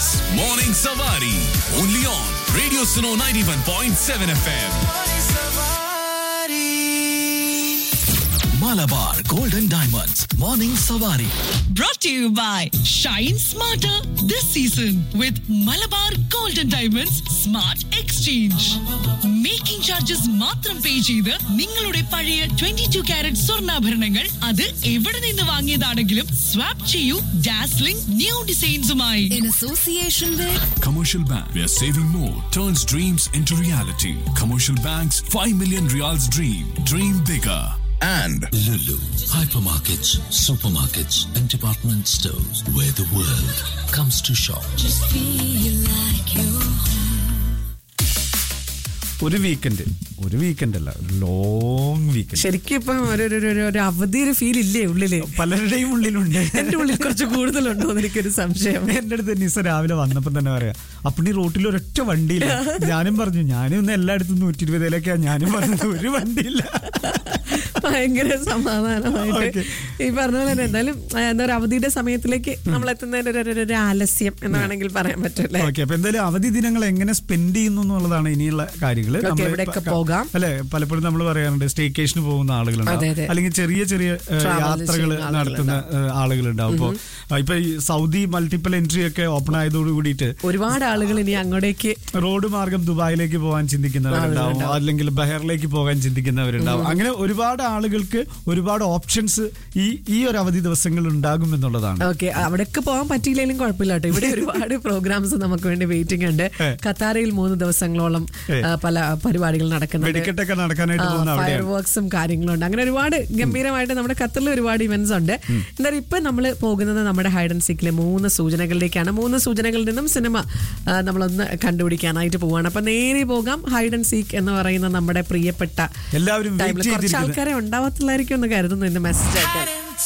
is Morning Savari. Only on Radio Suno 91.7 FM. Malabar Golden Diamonds. Morning Savari. brought to you by Shine Smarter this season with Malabar Golden Diamonds Smart Exchange. Making charges മാത്രം pay ചെയ്ത് നിങ്ങളുടെ പഴയ 22 to carrot സ്വർണ്ണാഭരണങ്ങൾ അത് എവിടെ നിന്ന് വാങ്ങിയതാണെങ്കിലും swap ചെയ്യൂ ഡാസ്ലിംഗ് ന്യൂ ഡിസൈൻസുമായി in association with Commercial Bank, where saving more turns dreams into reality. Commercial Bank's 5 million reals dream. Dream bigger. And Lulu, hypermarkets, supermarkets, and department stores where the world comes to shop. feel like you ഒരു weekend ഒരു weekend അല്ല ഒരു long weekend ശരിക്കും ഇപ്പം ഒരു ഒരു- ഒരു- ഒരു അവധി ഒരു ഫീൽ ഇല്ലേ ഉള്ളില് പലരുടെയും ഉള്ളിലുണ്ട് എന്റെ ഉള്ളിൽ കുറച്ച് കൂടുതലുണ്ടോ എന്ന് എനിക്കൊരു സംശയം എന്റെ അടുത്ത് നിസ രാവിലെ വന്നപ്പോ തന്നെ പറയാ അപ്പണി റോട്ടിൽ ഒരൊറ്റ വണ്ടിയില്ല ഞാനും പറഞ്ഞു ഞാനും ഇന്ന് എല്ലായിടത്തും നൂറ്റി ഇരുപതിലേക്കാ ഞാനും പറഞ്ഞത് ഒരു വണ്ടിയില്ല ഭയങ്കര സമാധാനമായിട്ട് Okay. ഈ പറഞ്ഞ പോലെ തന്നെ എന്തായാലും ആ, എന്താ പറയുക അവധിയുടെ സമയത്തിലേക്ക് നമ്മൾ എത്തുന്നതിന് ഒരു- ഒരു- ഒരു ആലസ്യം എന്ന് വേണമെങ്കിൽ പറയാൻ പറ്റൂല്ലേ ഓക്കെ അപ്പൊ എന്തായാലും അവധി ദിനങ്ങൾ എങ്ങനെ സ്പെൻഡ് ചെയ്യുന്നു എന്നുള്ളതാണ് ഇനിയുള്ള കാര്യങ്ങൾ Okay, എവിടെയൊക്കെ പോകാം. അല്ലെ പലപ്പോഴും നമ്മൾ പറയാറുണ്ട് സ്റ്റേക്കേഷന് പോകുന്ന അതെ, ആളുകളുണ്ടാവും അതെ. അല്ലെങ്കിൽ ചെറിയ ചെറിയ Travel യാത്രകൾ ചെയ്യുന്ന നടത്തുന്ന ഏഹ്, ആളുകളുണ്ടാവും അപ്പൊ ഇപ്പൊ ഈ സൗദി മൾട്ടിപ്പിൾ എൻട്രി ഒക്കെ ഓപ്പൺ ആയതോട് കൂടിയിട്ട് ഒരുപാട് ആളുകൾ ഇനി അങ്ങോട്ടേക്ക് റോഡ് മാർഗം ദുബായിലേക്ക് പോകാൻ ചിന്തിക്കുന്നവരുണ്ടാവും ആളുകളുണ്ടാവും. അല്ലെങ്കിൽ ബഹറിലേക്ക് പോകാൻ ചിന്തിക്കുന്നവരുണ്ടാവും അങ്ങനെ ഒരുപാട് ആളുകൾക്ക് ഒരുപാട് ഓപ്ഷൻസ് ഈ ഈ ഒരു അവധി ദിവസങ്ങൾ ഉണ്ടാകും എന്നുള്ളതാണ് ഓക്കെ അവിടേക്ക് പോകാൻ പറ്റിയില്ലെങ്കിലും കുഴപ്പമില്ല കേട്ടോ ഇവിടെ ഒരുപാട് പ്രോഗ്രാംസ് നമുക്ക് വേണ്ടി വെയിറ്റിംഗ് ഉണ്ട് ഏ. ഖത്താരയിൽ മൂന്ന് ദിവസങ്ങളോളം ഏ. ആ, പല പരിപാടികൾ നടക്കുന്നുണ്ട് വെടിക്കെട്ടൊക്കെ നടക്കാനായിട്ട് പോകുന്ന ഫയർ അവിടെയാണ് വർക്ക്സും കാര്യങ്ങളും ഉണ്ട് അങ്ങനെ ഒരുപാട് ഗംഭീരമായിട്ട് നമ്മുടെ ഖത്തറിൽ ഒരുപാട് ഇവന്റ്സ് ഉണ്ട് എന്തായാലും ഇപ്പൊ നമ്മൾ പോകുന്നത് നമ്മുടെ ഹൈഡ് ആൻഡ് സീക്കിലെ മൂന്ന് സൂചനകളിലേക്കാണ് മൂന്ന് സൂചനകളിൽ നിന്നും സിനിമ ആ, നമ്മളൊന്ന് കണ്ടുപിടിക്കാനായിട്ട് പോവാണ് അപ്പൊ നേരെ പോകാം ഹൈഡ് ആൻഡ് സീക്ക് എന്ന് പറയുന്ന നമ്മുടെ പ്രിയപ്പെട്ട എല്ലാവരും വെയിറ്റ് ടൈമിൽ കുറച്ച് ചെയ്തിരിക്കുന്നത് ആൾക്കാരെ ഉണ്ടാവത്തില്ലായിരിക്കും എന്ന് കരുതുന്നു ഇന്ന് മെസ്സേജ് ആയിട്ട്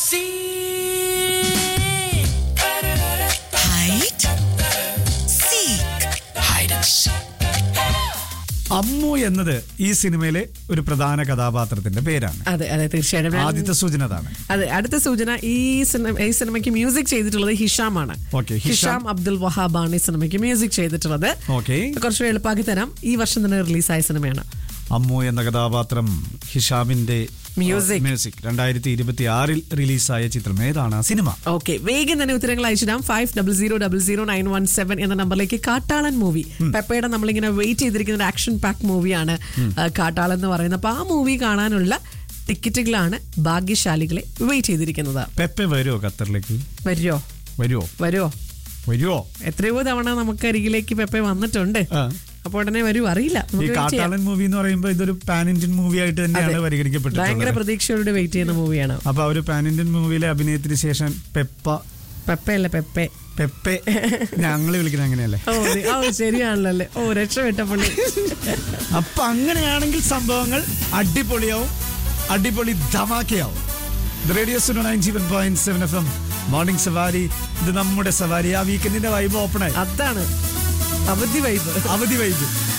Hide and seek. അമ്മു എന്നത് ഈ സിനിമയിലെ ഒരു പ്രധാന കഥാപാത്രത്തിന്റെ പേരാണ് അതെ അതെ തീർച്ചയായിട്ടും ഞാൻ- ആദ്യത്തെ സൂചന അതാണ് അതെ അടുത്ത സൂചന ഈ സിനിമ ഈ സിനിമയ്ക്ക് മ്യൂസിക് ചെയ്തിട്ടുള്ളത് ഹിഷാമാണ് Okay, ഹിഷാം. ഹിഷാം അബ്ദുൽ വഹാബാണ് ഈ സിനിമയ്ക്ക് മ്യൂസിക് ചെയ്തിട്ടുള്ളത് Okay. കുറച്ച് എളുപ്പാക്കി തരാം ഈ വർഷം തന്നെ റിലീസായ സിനിമയാണ് അമ്മു എന്ന കഥാപാത്രം ഹിഷാമിന്റെ Music. മ്യൂസിക് രണ്ടായിരത്തി ഇരുപത്തി ആറിൽ റിലീസായ ചിത്രം ഏതാണ് ആ സിനിമ ഓക്കെ വേഗം തന്നെ ഉത്തരങ്ങൾ അയച്ചിടാം five double zero double zero nine one seven എന്ന നമ്പറിലേക്ക് കാട്ടാളൻ മൂവി പെപ്പയുടെ നമ്മളിങ്ങനെ വെയിറ്റ് ചെയ്തിരിക്കുന്ന ഒരു ആക്ഷൻ പാക്ക് മൂവിയാണ് കാട്ടാളൻ എന്ന് പറയുന്നത് അപ്പൊ ആ മൂവി കാണാനുള്ള ടിക്കറ്റുകളാണ് ഭാഗ്യശാലികളെ വെയിറ്റ് ചെയ്തിരിക്കുന്നത് പെപ്പെ വരുമോ ഖത്തറിലേക്ക് വരുമോ വരുമോ വരുമോ വരുമോ എത്രയോ തവണ നമുക്ക് അരികിലേക്ക് പെപ്പെ വന്നിട്ടുണ്ട് ആ. അപ്പൊ ഉടനെ വരൂ അറിയില്ല ഈ നമുക്ക് wait ചെയ്യാം. കാട്ടാളൻ മൂവി എന്ന് പറയുമ്പോൾ ഇതൊരു പാൻ ഇന്ത്യൻ മൂവി ആയിട്ട് തന്നെയാണ് അതെ. ഭയങ്കര പരിഗണിക്കപ്പെട്ടിട്ടുള്ളത് പ്രതീക്ഷയോടെ വെയിറ്റ് ചെയ്യുന്ന മൂവിയാണ് അപ്പൊ ആ ഒരു പാൻ ഇന്ത്യൻ മൂവിയിലെ അഭിനയത്തിന് ശേഷം പെപ്പ പെപ്പയല്ല പെപ്പെ പെപ്പെ ഞങ്ങള് വിളിക്കുന്നത് അങ്ങനെയല്ലേ ഓ ദേ- ഓ ശരിയാണല്ലോ അല്ലേ ഓ രക്ഷപ്പെട്ട പുള്ളി അപ്പൊ അങ്ങനെയാണെങ്കിൽ സംഭവങ്ങൾ അടിപൊളിയാവും അടിപൊളി ധമാക്കയാവും റേഡിയോ സുനോ നയൻ ജീവൻ point seven F M morning Savari ഇത് നമ്മുടെ സവാരി ആ വീക്കെൻഡിന്റെ വൈബ് ഓപ്പൺ ആയി അതാണ് അവധി വൈബ് അവധി വൈബ്